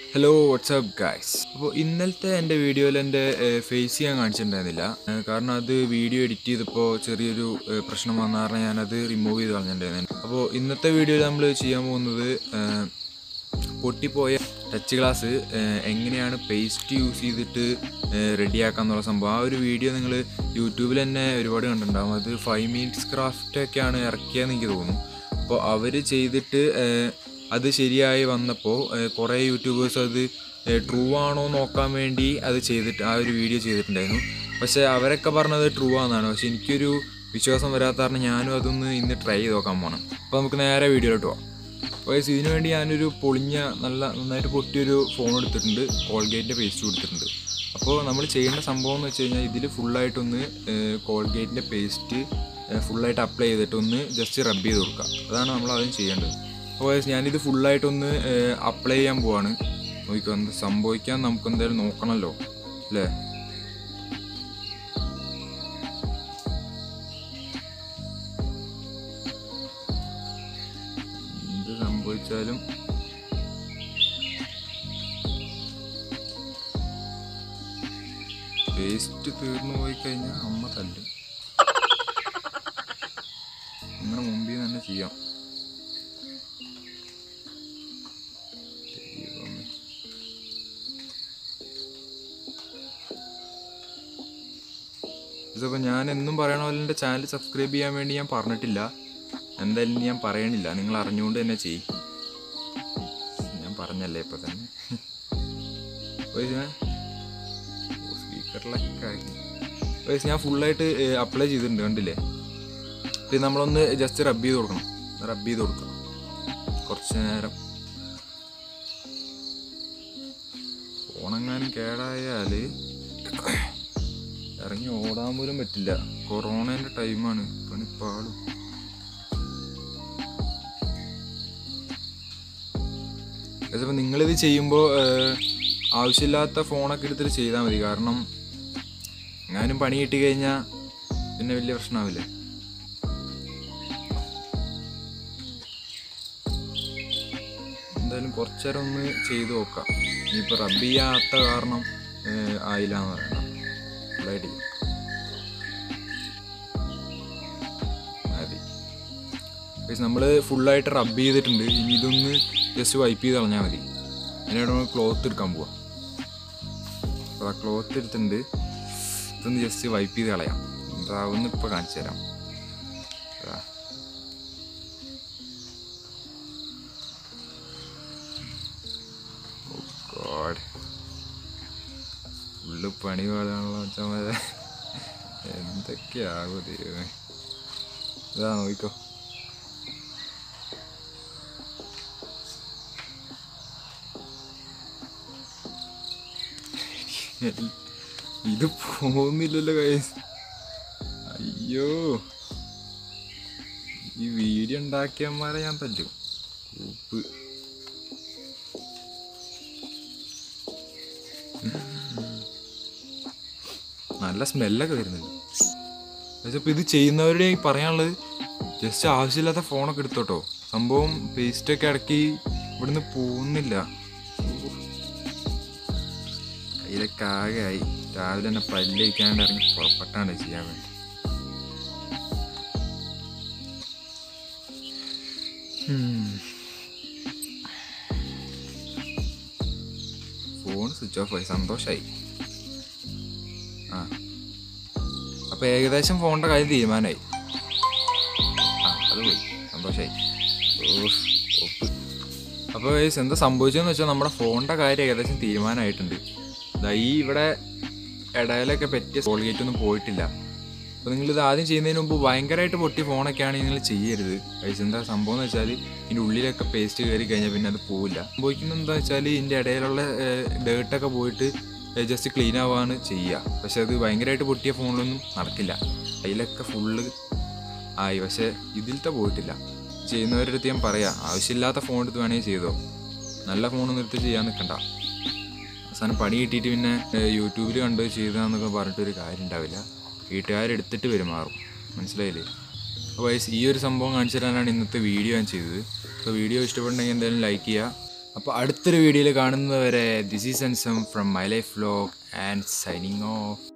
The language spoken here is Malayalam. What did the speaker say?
ഹലോ വാട്സാപ്പ് ഗായ്സ് അപ്പോൾ ഇന്നലത്തെ എൻ്റെ വീഡിയോയിൽ എൻ്റെ ഫേസ് ഞാൻ കാണിച്ചിട്ടുണ്ടായിരുന്നില്ല ഏഹ് കാരണം അത് വീഡിയോ എഡിറ്റ് ചെയ്തപ്പോൾ ചെറിയൊരു ഏഹ് പ്രശ്നം വന്ന കാരണം ഞാനത് റിമൂവ് ചെയ്ത് കളഞ്ഞിട്ടുണ്ടായിരുന്നു അപ്പോൾ ഇന്നത്തെ വീഡിയോയിൽ നമ്മൾ ചെയ്യാൻ പോകുന്നത് ഏഹ് പൊട്ടിപ്പോയ ടച്ച് ഗ്ലാസ് എങ്ങനെയാണ് പേസ്റ്റ് യൂസ് ചെയ്തിട്ട് റെഡിയാക്കാന്നുള്ള സംഭവം ആ ഒരു വീഡിയോ നിങ്ങൾ യൂട്യൂബിൽ തന്നെ ഒരുപാട് കണ്ടിട്ടുണ്ടാകും അത് ഫൈവ് മിനിറ്റ്സ് ക്രാഫ്റ്റ് ഒക്കെയാണ് ഇറക്കിയതെന്ന് എനിക്ക് തോന്നുന്നു അപ്പോൾ അവർ ചെയ്തിട്ട് ഏഹ്, അത് ശരിയായി വന്നപ്പോൾ ഏഹ്, കുറേ യൂട്യൂബേഴ്സ് അത് ട്രൂ ആണോ നോക്കാൻ വേണ്ടി അത് ചെയ്തിട്ട് ആ ഒരു വീഡിയോ ചെയ്തിട്ടുണ്ടായിരുന്നു പക്ഷേ അവരൊക്കെ പറഞ്ഞത് ട്രൂ ആണെന്നാണ് പക്ഷെ എനിക്കൊരു വിശ്വാസം വരാത്ത കാരണം ഞാനും അതൊന്ന് ഇന്ന് ട്രൈ ചെയ്ത് നോക്കാൻ പോകണം അപ്പോൾ നമുക്ക് നേരെ വീഡിയോയിലോട്ട് പോകാം വയസ്സ് ഇതിനു വേണ്ടി ഞാനൊരു പൊളിഞ്ഞ നല്ല നന്നായിട്ട് പൊട്ടിയൊരു ഫോൺ എടുത്തിട്ടുണ്ട് കോൾഗേറ്റിൻ്റെ പേസ്റ്റ് കൊടുത്തിട്ടുണ്ട് അപ്പോൾ നമ്മൾ ചെയ്യേണ്ട സംഭവം എന്ന് വെച്ച് കഴിഞ്ഞാൽ ഇതിൽ ഫുള്ളായിട്ടൊന്ന് കോൾഗേറ്റിൻ്റെ പേസ്റ്റ് ഫുള്ളായിട്ട് അപ്ലൈ ചെയ്തിട്ട് ഒന്ന് ജസ്റ്റ് റബ്ബ് ചെയ്ത് കൊടുക്കുക അതാണ് നമ്മൾ ആദ്യം ചെയ്യേണ്ടത് അപ്പോൾ വയസ്സ് ഞാനിത് ഫുള്ളായിട്ടൊന്ന് അപ്ലൈ ചെയ്യാൻ പോവാണ് നോക്കിക്കോ എന്ത് സംഭവിക്കാൻ നമുക്ക് എന്തായാലും നോക്കണമല്ലോ അല്ലേ എന്ത് സംഭവിച്ചാലും പേസ്റ്റ് തീർന്നു പോയി കഴിഞ്ഞാൽ അമ്മ തല്ലും നിങ്ങളുടെ മുമ്പിൽ തന്നെ ചെയ്യാം ദൈവമേ. ഇതിപ്പോൾ ഞാൻ എന്നും പറയണ പോലെ എൻ്റെ ചാനൽ സബ്സ്ക്രൈബ് ചെയ്യാൻ വേണ്ടി ഞാൻ പറഞ്ഞിട്ടില്ല എന്തായാലും ഇനി ഞാൻ പറയണില്ല നിങ്ങൾ അറിഞ്ഞുകൊണ്ട് തന്നെ ചെയ്യും ഞാൻ പറഞ്ഞല്ലേ ഇപ്പൊ തന്നെ സ്പീക്കറിലൊക്കെ ആക്കി വയസ്സ് ഞാൻ ഫുള്ളായിട്ട് അപ്ലൈ ചെയ്തിട്ടുണ്ട് കണ്ടില്ലേ പിന്നെ നമ്മളൊന്ന് ജസ്റ്റ് റബ്ബ് ചെയ്ത് കൊടുക്കണം റബ്ബ് ചെയ്ത് കൊടുക്കണം കുറച്ച് നേരം ഫോണെങ്ങാനും കേടായാൽ ഇറങ്ങി ഓടാൻ പോലും പറ്റില്ല കൊറോണേൻ്റെ ടൈമാണ് പണിപ്പാടും ചിലപ്പോൾ നിങ്ങളിത് ചെയ്യുമ്പോൾ ആവശ്യമില്ലാത്ത ഫോണൊക്കെ എടുത്തിട്ട് ചെയ്താൽ മതി കാരണം എങ്ങാനും പണി കിട്ടി കഴിഞ്ഞാൽ പിന്നെ വലിയ പ്രശ്നമാവില്ലേ എന്തായാലും കുറച്ചേരം ഒന്ന് ചെയ്ത് നോക്കാം ഇനിയിപ്പോൾ റബ്ബ് ചെയ്യാത്ത കാരണം ഏഹ്, ആയില്ല എന്ന് പറയണം ഫുള്ളായിട്ട് ചെയ്യാം. മതി നമ്മൾ ഫുള്ളായിട്ട് റബ്ബ് ചെയ്തിട്ടുണ്ട് ഇനി ഇതൊന്ന് ജസ്റ്റ് വൈപ്പ് ചെയ്ത് കളഞ്ഞാൽ മതി അതിനായിട്ട് നമ്മൾ ക്ലോത്ത് എടുക്കാൻ പോവാം അപ്പോൾ ആ ക്ലോത്ത് എടുത്തിട്ടുണ്ട് ഇതൊന്ന് ജസ്റ്റ് വൈപ്പ് ചെയ്ത് കളയാം എന്താവുമെന്ന് ഇപ്പോൾ കാണിച്ചു തരാം ഇതാ. Oh God. ഫുള്ള് പണി പാടാണല്ലോ വെച്ചാൽ എന്തൊക്കെയാകും ദൈവമേ ഇതാ നോക്കിക്കോ ഇത് പോകുന്നില്ലല്ലോ കൈസ് അയ്യോ ഈ വീഡിയോ ഉണ്ടാക്കിയന്മാരെ ഞാൻ തല്ലും ഉപ്പ് നല്ല സ്മെല്ലൊക്കെ വരുന്നുണ്ട് പക്ഷെ ഇത് ചെയ്യുന്നവരുടെ ഈ പറയാനുള്ളത് ജസ്റ്റ് ആവശ്യമില്ലാത്ത ഫോണൊക്കെ എടുത്തോട്ടോ സംഭവം പേസ്റ്റൊക്കെ ഇടയ്ക്ക് ഇവിടുന്ന് പോകുന്നില്ല കയ്യിലൊക്കെ ആകെയായി രാവിലെ തന്നെ പല്ല് വയ്ക്കാണ്ട് ഇറങ്ങി പുറപ്പെട്ടാണ് ചെയ്യാൻ വേണ്ടി ഫോൺ സ്വിച്ച് ഓഫ് ആയി സന്തോഷായി ആ അപ്പൊ ഏകദേശം ഫോണിന്റെ കാര്യം തീരുമാനമായി ആ അത് പോയി സന്തോഷായി ഓഫ്, ഒപ്പ് അപ്പോൾ ഗൈസ് എന്താ സംഭവിച്ചതെന്ന് വെച്ചാൽ നമ്മുടെ ഫോണിന്റെ കാര്യം ഏകദേശം തീരുമാനമായിട്ടുണ്ട് ദാ ഈ ഇവിടെ ഇടയിലൊക്കെ പറ്റിയ സോൾഗേറ്റ് ഒന്നും പോയിട്ടില്ല അപ്പോൾ നിങ്ങൾ ഇത് ആദ്യം ചെയ്യുന്നതിന് മുമ്പ് ഭയങ്കരമായിട്ട് പൊട്ടിയ ഫോണൊക്കെ ആണെങ്കിൽ നിങ്ങൾ ചെയ്യരുത് ഗൈസ് എന്താ സംഭവം എന്ന് വെച്ചാൽ ഇതിൻ്റെ ഉള്ളിലൊക്കെ പേസ്റ്റ് കയറി കഴിഞ്ഞാൽ പിന്നെ അത് പോവില്ല സംഭവിക്കുന്നത് എന്താ വെച്ചാൽ ഇതിൻ്റെ ഇടയിലുള്ള ഡേർട്ടൊക്കെ പോയിട്ട് ജസ്റ്റ് ക്ലീൻ ആവാണ് ചെയ്യുക പക്ഷെ അത് ഭയങ്കരമായിട്ട് പൊട്ടിയ ഫോണിലൊന്നും നടക്കില്ല അതിലൊക്കെ ഫുള്ള് ആയി പക്ഷെ ഇതിലത്തെ പോയിട്ടില്ല ചെയ്യുന്നവരുടെ അടുത്ത് ഞാൻ പറയാം ആവശ്യമില്ലാത്ത ഫോൺ എടുത്ത് വേണമെങ്കിൽ ചെയ്തോ നല്ല ഫോണൊന്നും എടുത്ത് ചെയ്യാൻ നിൽക്കണ്ട അവസാനം പണി കിട്ടിയിട്ട് പിന്നെ യൂട്യൂബിൽ കണ്ട് ചെയ്താന്നൊക്കെ പറഞ്ഞിട്ടൊരു കാര്യം ഉണ്ടാവില്ല വീട്ടുകാരെടുത്തിട്ട് പെരുമാറും മനസ്സിലായില്ലേ അപ്പോൾ guys, ഈ ഒരു സംഭവം കാണിച്ചു തരാനാണ് ഇന്നത്തെ വീഡിയോ ഞാൻ ചെയ്തത് അപ്പോൾ വീഡിയോ ഇഷ്ടപ്പെട്ടുണ്ടെങ്കിൽ എന്തായാലും ലൈക്ക് ചെയ്യുക അപ്പോൾ അടുത്തൊരു വീഡിയോയിൽ കാണുന്നവരെ this is Ansam from my life vlog and signing of